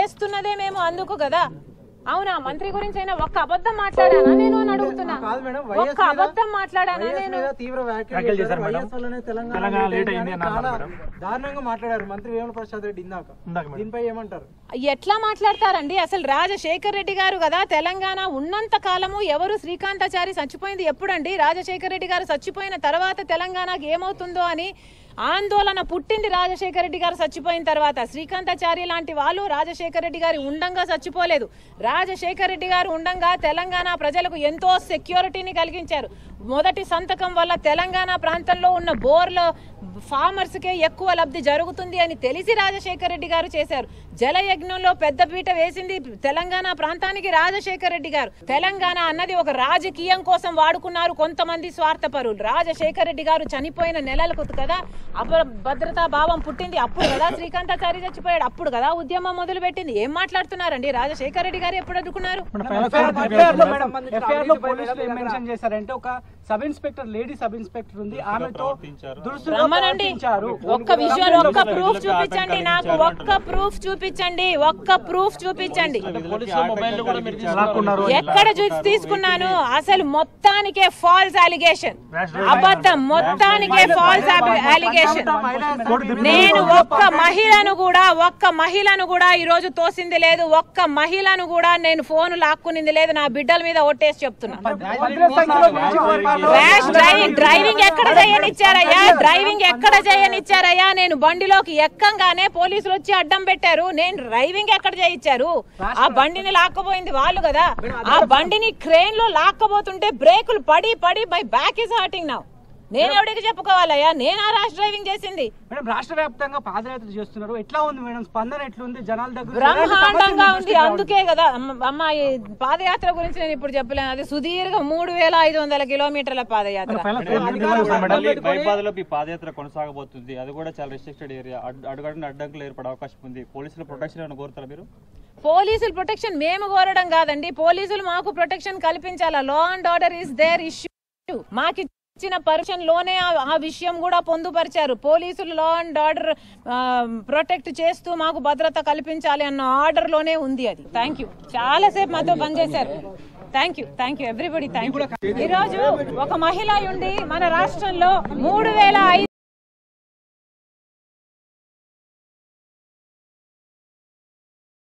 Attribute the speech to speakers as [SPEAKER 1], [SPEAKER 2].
[SPEAKER 1] చేస్తున్నదే మేము అందుకు కదా అవునా మంత్రి గురించి అయినా ఒక్క అబద్ధం మాట్లాడానా నేను అని అడుగుతున్నా
[SPEAKER 2] కాదు మేడం, వైఎస్
[SPEAKER 1] ఒక్క
[SPEAKER 2] మీద-
[SPEAKER 1] అబద్ధం మాట్లాడానా
[SPEAKER 2] వైఎస్
[SPEAKER 1] నేను
[SPEAKER 2] మీద తీవ్ర వ్యాఖ్యలు
[SPEAKER 3] వ్యాఖ్యలు
[SPEAKER 2] చేశారు.
[SPEAKER 3] చేశారు మేడం.
[SPEAKER 2] వైఎస్ వల్లనే తెలంగాణ
[SPEAKER 3] తెలంగాణ
[SPEAKER 2] లేట్
[SPEAKER 3] లేట్
[SPEAKER 2] అయింది
[SPEAKER 3] అయింది
[SPEAKER 2] అని
[SPEAKER 3] అన్నారు
[SPEAKER 2] చాలా
[SPEAKER 3] మేడం.
[SPEAKER 2] దారుణంగా మాట్లాడారు మంత్రి వేముల ప్రసాద్ రెడ్డి ఇందాక
[SPEAKER 3] ఇందాక మేడం.
[SPEAKER 2] దీనిపై ఏమంటారు
[SPEAKER 1] ఎట్లా మాట్లాడతారండి అసలు రాజశేఖర్ రెడ్డి గారు కదా తెలంగాణ ఉన్నంత కాలము ఎవరు శ్రీకాంతాచారి చచ్చిపోయింది ఎప్పుడండి రాజశేఖర్ రెడ్డి గారు చచ్చిపోయిన తర్వాత తెలంగాణకి ఏమవుతుందో అని ఆందోళన పుట్టింది రాజశేఖర రెడ్డి గారు చచ్చిపోయిన తర్వాత శ్రీకాంతాచారి లాంటి వాళ్ళు రాజశేఖర రెడ్డి గారి ఉండంగా చచ్చిపోలేదు రాజశేఖర రెడ్డి గారు ఉండంగా తెలంగాణ ప్రజలకు ఎంతో సెక్యూరిటీని కలిగించారు మొదటి సంతకం వల్ల తెలంగాణ ప్రాంతంలో ఉన్న బోర్ల ఫార్మర్స్కే ఎక్కువ లబ్ధి జరుగుతుంది అని తెలిసి రాజశేఖర రెడ్డి గారు చేశారు జలయజ్ఞంలో పెద్ద పీట వేసింది తెలంగాణ ప్రాంతానికి రాజశేఖర రెడ్డి గారు తెలంగాణ అన్నది ఒక రాజకీయం కోసం వాడుకున్నారు కొంతమంది స్వార్థపరులు రాజశేఖర రెడ్డి గారు చనిపోయిన నెలలకు కదా అప్పుడు భద్రతా భావం పుట్టింది అప్పుడు కదా శ్రీకాంతాచారి చచ్చిపోయాడు అప్పుడు కదా ఉద్యమం మొదలు పెట్టింది ఏం మాట్లాడుతున్నారండి రాజశేఖర రెడ్డి గారు ఎప్పుడు అడ్డుకున్నారు
[SPEAKER 4] ఎఫ్ఐఆర్ లో మేడం ఎఫ్ఐఆర్ లో పోలీసులు ఏం మెన్షన్ చేశారంటే ఒక sub inspector lady sub inspector ఉంది ఆమెతో దురుసుగా
[SPEAKER 1] రమ్మనండి
[SPEAKER 4] ప్రవర్తించారు
[SPEAKER 1] ఒక్క విజువల్ ఒక్క ప్రూఫ్ చూపించండి నాకు ఒక్క ప్రూఫ్ చూపించండి ఒక్క ప్రూఫ్ చూపించండి
[SPEAKER 3] లాక్కున్నారు
[SPEAKER 1] ఎక్కడ చూసి తీసుకున్నాను అసలు మొత్తానికే ఫాల్స్ అలిగేషన్ అబద్ధం మొత్తానికే ఫాల్స్ అలిగేషన్ నేను ఒక్క మహిళను కూడా ఒక్క మహిళను కూడా ఈ రోజు తోసింది లేదు ఒక్క మహిళను కూడా నేను ఫోన్ లాక్కునింది లేదు నా బిడ్డల మీద ఒట్టేసి చెప్తున్నా
[SPEAKER 4] వందల సంఖ్యలో నియోజకవర్గాల్లో
[SPEAKER 1] ర్యాష్ డ్రైవింగ్ డ్రైవింగ్ ఎక్కడ చేయనిచ్చారయ్యా డ్రైవింగ్ ఎక్కడ చేయనిచ్చారయ్యా నేను బండిలోకి ఎక్కంగానే పోలీసులు వచ్చి అడ్డం పెట్టారు నేను డ్రైవింగ్ ఎక్కడ చేయించారు ఆ బండిని లాక్కపోయింది వాళ్ళు కదా ఆ బండిని క్రేన్ లో లాక్కబోతుంటే బ్రేకులు పడి పడి my back is hurting now నేను ఎవరికి చెప్పుకోవాలయ్యా నేను ఆ ర్యాష్ డ్రైవింగ్ చేసింది
[SPEAKER 4] మేడం రాష్ట్ర వ్యాప్తంగా పాదయాత్ర చేస్తున్నారు ఎట్లా ఉంది మేడం స్పందన ఎట్లుంది జనాల దగ్గర
[SPEAKER 1] బ్రహ్మాండంగా ఉంది అందుకే కదా అమ్మ- అమ్మ ఈ పాదయాత్ర గురించి నేను ఇప్పుడు చెప్పలేను అది సుదీర్ఘ మూడు వేల ఐదు వందల కిలోమీటర్ల పాదయాత్ర
[SPEAKER 5] మళ్ళీ మైబాద్లో ఈ పాదయాత్ర కొనసాగబోతుంది అది కూడా చాలా రిస్ట్రిక్టెడ్ ఏరియా అడుగడుగున అడ్డంకులు ఏర్పడే అవకాశం ఉంది పోలీసుల ప్రొటెక్షన్ ఏమైనా కోరుతారా మీరు
[SPEAKER 1] పోలీసులు ప్రొటెక్షన్ మేము కోరడం కాదండి పోలీసులు మాకు ప్రొటెక్షన్ కల్పించాలా law and order is there issue మాకు ఇచ్చిన పర్మిషన్ లోనే ఆ- ఆ విషయం కూడా పొందుపరిచారు పోలీసులు లా అండ్ ఆర్డర్ ప్రొటెక్ట్ చేస్తూ మాకు భద్రత కల్పించాలి అన్న ఆర్డర్ లోనే ఉంది అది థ్యాంక్ యూ చాలా సేపు మాతో పనిచేశారు thank you thank you everybody thank you ఈరోజు ఒక మహిళ ఉండి మన రాష్ట్రంలో మూడు వేల